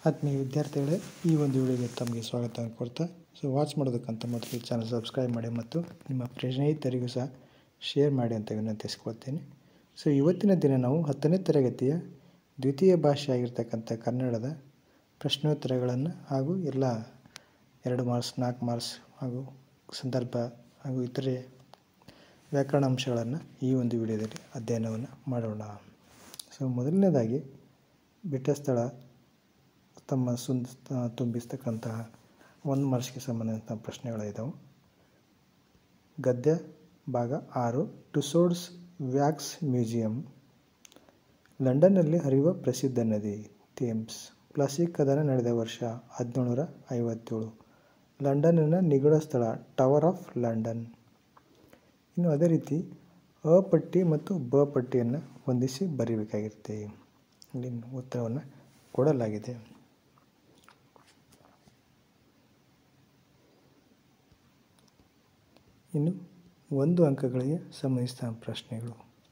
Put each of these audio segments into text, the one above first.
ಆತ್ಮೀಯ ವಿದ್ಯಾರ್ಥಿಗಳೇ ಈ ಒಂದು ವಿಡಿಯೋಗೆ ತಮಗೆ ಸ್ವಾಗತ ಕೊಡ್ತಾ ಸೊ ವಾಚ್ ಮಾಡೋದಕ್ಕಂತ ಮೊದಲು ಈ ಚಾನಲ್ ಸಬ್ಸ್ಕ್ರೈಬ್ ಮಾಡಿ ಮತ್ತು ನಿಮ್ಮ ಸ್ನೇಹಿತರಿಗೂ ಸಹ ಶೇರ್ ಮಾಡಿ ಅಂತ ವಿನಂತಿಸ್ಕೊಳ್ತೇನೆ ಸೊ ಇವತ್ತಿನ ದಿನ ನಾವು ಹತ್ತನೇ ತರಗತಿಯ ದ್ವಿತೀಯ ಭಾಷೆ ಆಗಿರ್ತಕ್ಕಂಥ ಕನ್ನಡದ ಪ್ರಶ್ನೋತ್ತರಗಳನ್ನು ಹಾಗೂ ಎಲ್ಲ ಎರಡು ಮಾರ್ಕ್ಸ್ ನಾಲ್ಕು ಮಾರ್ಕ್ಸ್ ಹಾಗೂ ಸಂದರ್ಭ ಹಾಗೂ ಇತರೆ ವ್ಯಾಕರಣ ಅಂಶಗಳನ್ನು ಈ ಒಂದು ವಿಡಿಯೋದಲ್ಲಿ ಅಧ್ಯಯನವನ್ನು ಮಾಡೋಣ ಸೊ ಮೊದಲನೇದಾಗಿ ಬಿಟ್ಟ ಸ್ಥಳ ತಮ್ಮ ಸುಂದ್ ತುಂಬಿಸ್ತಕ್ಕಂತಹ ಒಂದು ಮಾರ್ಕ್ಸ್ಗೆ ಸಂಬಂಧಿಸಿದ ಪ್ರಶ್ನೆಗಳಿದ್ದಾವೆ ಗದ್ಯ ಭಾಗ ಆರು ಟುಸೋಡ್ಸ್ ವ್ಯಾಕ್ಸ್ ಮ್ಯೂಸಿಯಂ ಲಂಡನ್ನಲ್ಲಿ ಹರಿಯುವ ಪ್ರಸಿದ್ಧ ನದಿ ಥೇಮ್ಸ್ ಪ್ಲಾಸ್ಟಿಕ್ ಕದನ ನಡೆದ ವರ್ಷ ಹದಿನೇಳುನೂರ ಐವತ್ತೇಳು ಲಂಡನ್ನಿನ ನಿಗೂಢ ಸ್ಥಳ ಟವರ್ ಆಫ್ ಲಂಡನ್ ಇನ್ನು ಅದೇ ರೀತಿ ಅ ಪಟ್ಟಿ ಮತ್ತು ಬ ಪಟ್ಟಿಯನ್ನು ಹೊಂದಿಸಿ ಬರೀಬೇಕಾಗಿರುತ್ತೆ ಇಲ್ಲಿ ಉತ್ತರವನ್ನು ಕೊಡಲಾಗಿದೆ ಇನ್ನು ಒಂದು ಅಂಕಗಳಿಗೆ ಸಂಬಂಧಿಸಿದ ಪ್ರಶ್ನೆಗಳು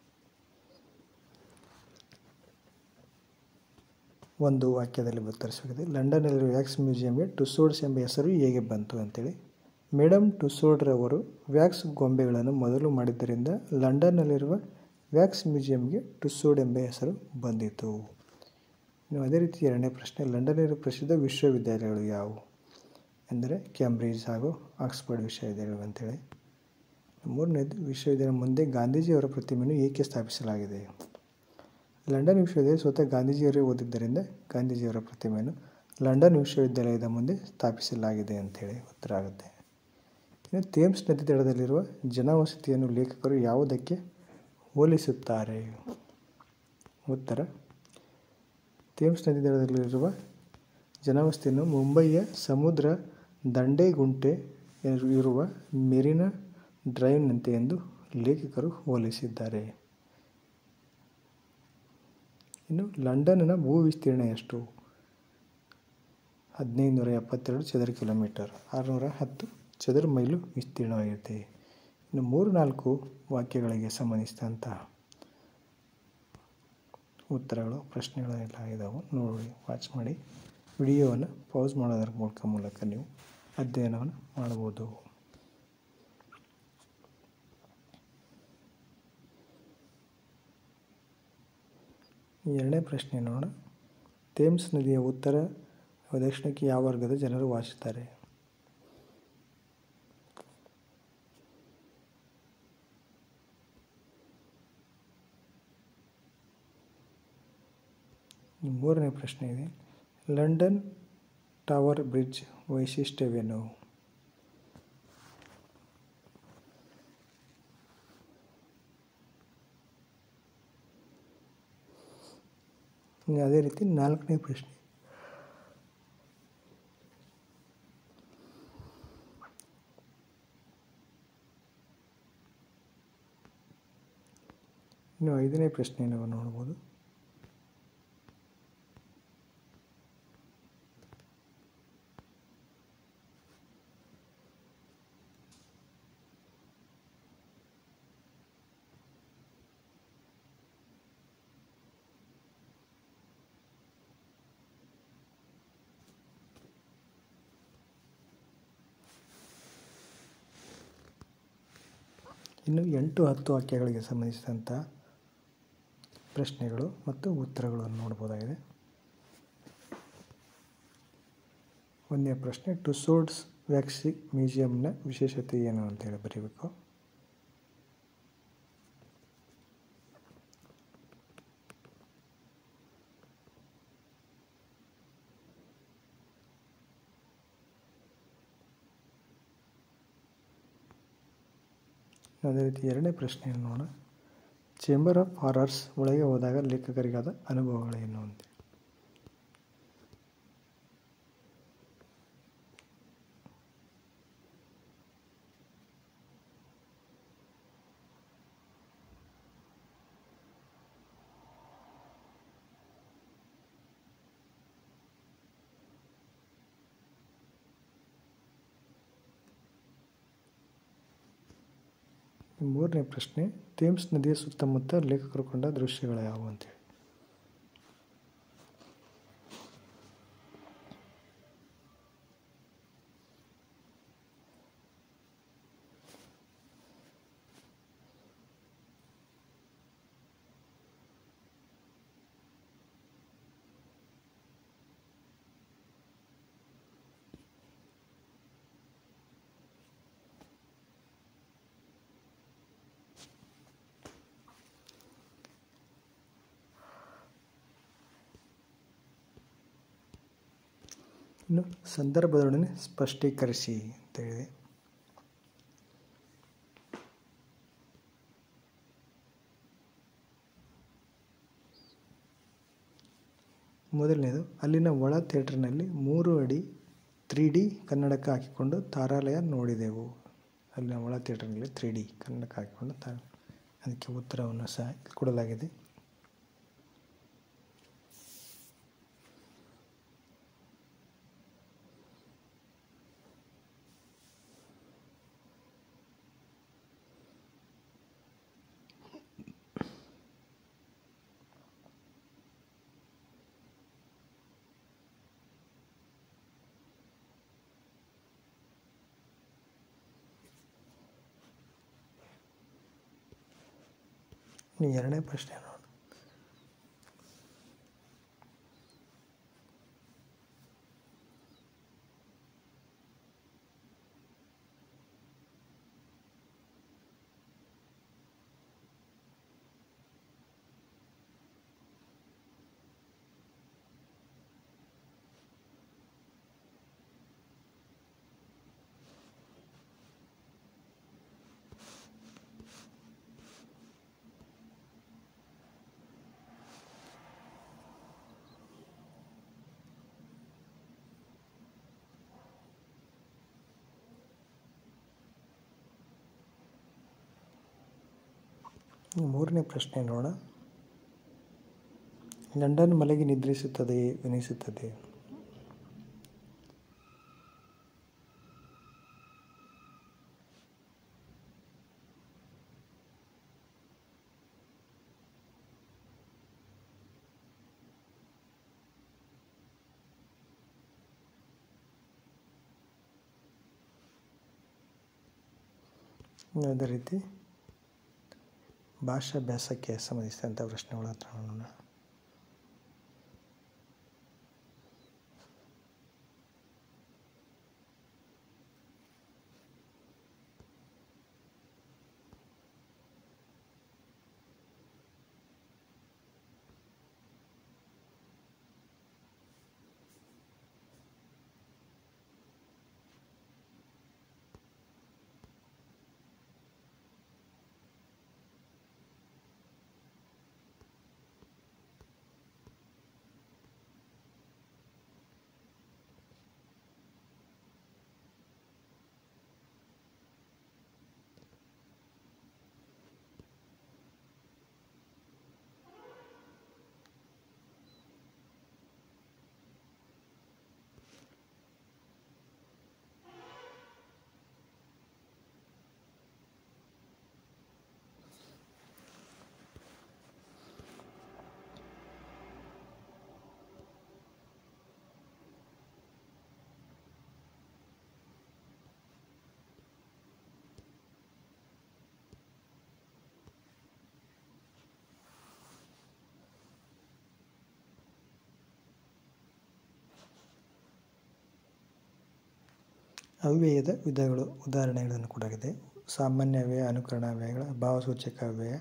ಒಂದು ವಾಕ್ಯದಲ್ಲಿ ಉತ್ತರಿಸಬೇಕಿದೆ ಲಂಡನ್ನಲ್ಲಿರುವ ವ್ಯಾಕ್ಸ್ ಮ್ಯೂಸಿಯಂಗೆ ಟುಸೋಡ್ಸ್ ಎಂಬ ಹೆಸರು ಹೇಗೆ ಬಂತು ಅಂತೇಳಿ ಮೇಡಮ್ ಟುಸೋಡ್ರವರು ವ್ಯಾಕ್ಸ್ ಗೊಂಬೆಗಳನ್ನು ಮೊದಲು ಮಾಡಿದ್ದರಿಂದ ಲಂಡನ್ನಲ್ಲಿರುವ ವ್ಯಾಕ್ಸ್ ಮ್ಯೂಸಿಯಂಗೆ ಟುಸೋಡ್ ಎಂಬ ಹೆಸರು ಬಂದಿತು ಇನ್ನು ಅದೇ ರೀತಿ ಎರಡನೇ ಪ್ರಶ್ನೆ ಲಂಡನ್ನಲ್ಲಿರುವ ಪ್ರಸಿದ್ಧ ವಿಶ್ವವಿದ್ಯಾಲಯಗಳು ಯಾವುವು ಎಂದರೆ ಕ್ಯಾಂಬ್ರಿಡ್ಜ್ ಹಾಗೂ ಆಕ್ಸ್ಫರ್ಡ್ ವಿಶ್ವವಿದ್ಯಾಲಯಗಳು ಅಂತೇಳಿ ಮೂರನೇದು ವಿಶ್ವವಿದ್ಯಾಲಯ ಮುಂದೆ ಗಾಂಧೀಜಿಯವರ ಪ್ರತಿಮೆಯನ್ನು ಏಕೆ ಸ್ಥಾಪಿಸಲಾಗಿದೆ ಲಂಡನ್ ವಿಶ್ವವಿದ್ಯಾಲಯ ಸ್ವತಃ ಗಾಂಧೀಜಿಯವರೇ ಓದಿದ್ದರಿಂದ ಗಾಂಧೀಜಿಯವರ ಪ್ರತಿಮೆಯನ್ನು ಲಂಡನ್ ವಿಶ್ವವಿದ್ಯಾಲಯದ ಮುಂದೆ ಸ್ಥಾಪಿಸಲಾಗಿದೆ ಅಂಥೇಳಿ ಉತ್ತರ ಆಗುತ್ತೆ ಇನ್ನು ಥೇಮ್ಸ್ ನದಿ ದಡದಲ್ಲಿರುವ ಜನವಸತಿಯನ್ನು ಲೇಖಕರು ಯಾವುದಕ್ಕೆ ಹೋಲಿಸುತ್ತಾರೆ ಉತ್ತರ ಥೇಮ್ಸ್ ನದಿ ದಡದಲ್ಲಿರುವ ಜನವಸತಿಯನ್ನು ಮುಂಬಯಿಯ ಸಮುದ್ರ ದಂಡೆಗುಂಟೆ ಇರುವ ಮೆರಿನಾ ಡ್ರೈವ್ನಂತೆ ಎಂದು ಲೇಖಕರು ಹೋಲಿಸಿದ್ದಾರೆ ಇನ್ನು ಲಂಡನ್ನಿನ ಭೂ ವಿಸ್ತೀರ್ಣ ಎಷ್ಟು ಹದಿನೈದು ನೂರ ಎಪ್ಪತ್ತೆರಡು ಚದರ ಕಿಲೋಮೀಟರ್ ಆರುನೂರ ಹತ್ತು ಚದರ ಮೈಲು ವಿಸ್ತೀರ್ಣವಾಗಿರುತ್ತೆ ಇನ್ನು ಮೂರು ನಾಲ್ಕು ವಾಕ್ಯಗಳಿಗೆ ಸಂಬಂಧಿಸಿದಂಥ ಉತ್ತರಗಳು ಪ್ರಶ್ನೆಗಳೆಲ್ಲ ಇದ್ದಾವೆ ನೋಡಿ ವಾಚ್ ಮಾಡಿ ವಿಡಿಯೋವನ್ನು ಪೌಸ್ ಮಾಡೋದರ ಮೂಲಕ ಮೂಲಕ ನೀವು ಅಧ್ಯಯನವನ್ನು ಮಾಡ್ಬೋದು ಎರಡನೇ ಪ್ರಶ್ನೆ ನೋಡೋಣ ಥೇಮ್ಸ್ ನದಿಯ ಉತ್ತರ ದಕ್ಷಿಣಕ್ಕೆ ಯಾವ ವರ್ಗದ ಜನರು ವಾಸಿಸುತ್ತಾರೆ ಮೂರನೇ ಪ್ರಶ್ನೆ ಇದೆ ಲಂಡನ್ ಟವರ್ ಬ್ರಿಡ್ಜ್ ವೈಶಿಷ್ಟ್ಯವೇನು ಅದೇ ರೀತಿ ನಾಲ್ಕನೇ ಪ್ರಶ್ನೆ ಇನ್ನು ಐದನೇ ಪ್ರಶ್ನೆಯನ್ನು ನೋಡ್ಬೋದು ಇನ್ನು ಎಂಟು ಹತ್ತು ವಾಕ್ಯಗಳಿಗೆ ಸಂಬಂಧಿಸಿದಂಥ ಪ್ರಶ್ನೆಗಳು ಮತ್ತು ಉತ್ತರಗಳನ್ನು ನೋಡ್ಬೋದಾಗಿದೆ ಒಂದನೇ ಪ್ರಶ್ನೆ ಟುಸೋಡ್ಸ್ ವ್ಯಾಕ್ಸಿ ಮ್ಯೂಸಿಯಂನ ವಿಶೇಷತೆ ಏನು ಅಂತೇಳಿ ಬರೀಬೇಕು ಅದೇ ರೀತಿ ಎರಡನೇ ಪ್ರಶ್ನೆಯನ್ನು ನೋಡೋಣ ಚೇಂಬರ್ ಆಫ್ ಹಾರರ್ಸ್ ಒಳಗೆ ಹೋದಾಗ ಲೇಖಕರಿಗಾದ ಅನುಭವಗಳೇನು ಅಂತ ಮೂರನೇ ಪ್ರಶ್ನೆ ಥೇಮ್ಸ್ ನದಿಯ ಸುತ್ತಮುತ್ತ ಲೇಖಕರು ಕಂಡ ದೃಶ್ಯಗಳು ಯಾವುವು ಅಂತೇಳಿ ಇನ್ನು ಸಂದರ್ಭದೊಡನೆ ಸ್ಪಷ್ಟೀಕರಿಸಿ ಅಂತ ಹೇಳಿದೆ ಮೊದಲನೇದು ಅಲ್ಲಿನ ಒಳ ಥಿಯೇಟ್ರಿನಲ್ಲಿ ಮೂರು ಅಡಿ ತ್ರೀ ಡಿ ಕನ್ನಡಕ ಹಾಕಿಕೊಂಡು ತಾರಾಲಯ ನೋಡಿದೆವು ಅಲ್ಲಿನ ಒಳ ಥಿಯೇಟ್ರಿನಲ್ಲಿ ತ್ರೀ ಡಿ ಕನ್ನಡಕ ಹಾಕಿಕೊಂಡು ತಾ ಅದಕ್ಕೆ ಉತ್ತರವನ್ನು ಸಹ ಕೊಡಲಾಗಿದೆ ಇನ್ನು ಎರಡನೇ ಪ್ರಶ್ನೆ ನೋಡೋಣ ಮೂರನೇ ಪ್ರಶ್ನೆ ನೋಡೋಣ ಲಂಡನ್ ಮಲಗಿ ನಿದ್ರಿಸುತ್ತದೆಯೇ ವಿನಿಸುತ್ತದೆ ಅದೇ ರೀತಿ ಭಾಷಾಭ್ಯಾಸಕ್ಕೆ ಸಂಬಂಧಿಸಿದಂಥ ಪ್ರಶ್ನೆಗಳ ಹತ್ರ ನೋಡೋಣ ಅವ್ಯಯದ ವಿಧಗಳು ಉದಾಹರಣೆಗಳನ್ನು ಕೊಡಲಾಗಿದೆ ಸಾಮಾನ್ಯ ಅವ್ಯಯ ಅನುಕರಣ ಅವ್ಯಯಗಳ ಭಾವಸೂಚಕ ಅವ್ಯಯ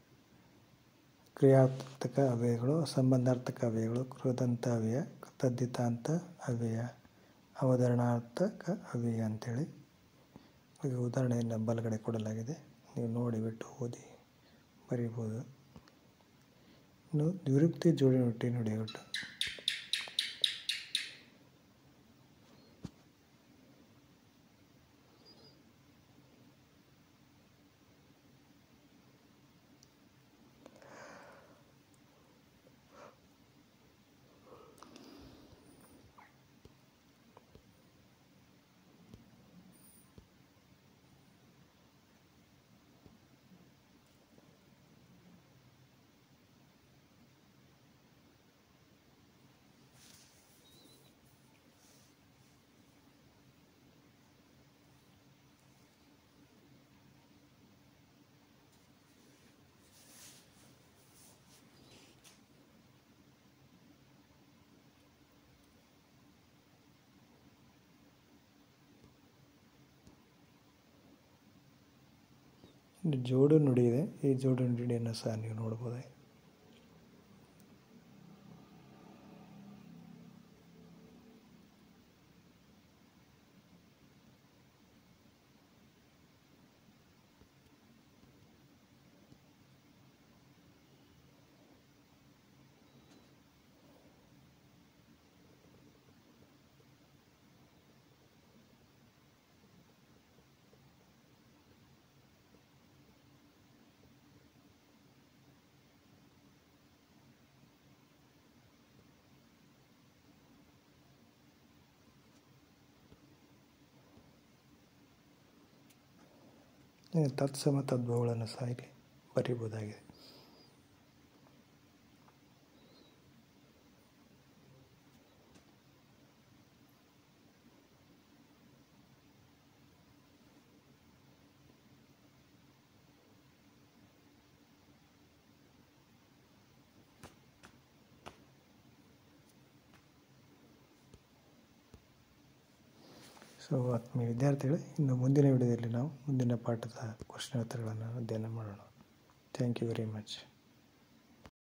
ಕ್ರಿಯಾತ್ಮಕ ಅವ್ಯಯಗಳು ಸಂಬಂಧಾರ್ಥಕ ಅವ್ಯಯಗಳು ಕೃದಂತ ಅವ್ಯಯ ತದ್ದಿತಾಂತ ಅವ್ಯಯ ಅವತರಣಾರ್ಥಕ ಅವ್ಯಯ ಅಂಥೇಳಿ ಈಗ ಉದಾಹರಣೆಯನ್ನು ಬಲಗಡೆ ಕೊಡಲಾಗಿದೆ ನೀವು ನೋಡಿ ಬಿಟ್ಟು ಓದಿ ಬರೀಬೋದು ಇನ್ನು ದ್ವಿರುಕ್ತಿ ಜೋಡಿ ನುಡಿ ನುಡಿಗಟ್ಟು ಇನ್ನು ಜೋಡು ನುಡಿ ಇದೆ ಈ ಜೋಡು ನುಡಿಯನ್ನು ಸಹ ನೀವು ನೋಡ್ಬೋದು ನೀವು ತತ್ಸಮ ತದ್ಭವಗಳನ್ನು ಸಹ ಇಲ್ಲಿ ಬರೀಬೋದಾಗಿದೆ ಸೊ ಆತ್ಮೀಯ ವಿದ್ಯಾರ್ಥಿಗಳೇ ಇನ್ನು ಮುಂದಿನ ವಿಡಿಯೋದಲ್ಲಿ ನಾವು ಮುಂದಿನ ಪಾಠದ ಕ್ವಶನ್ ಉತ್ತರಗಳನ್ನು ಅಧ್ಯಯನ ಮಾಡೋಣ ಥ್ಯಾಂಕ್ ಯು ವೆರಿ ಮಚ್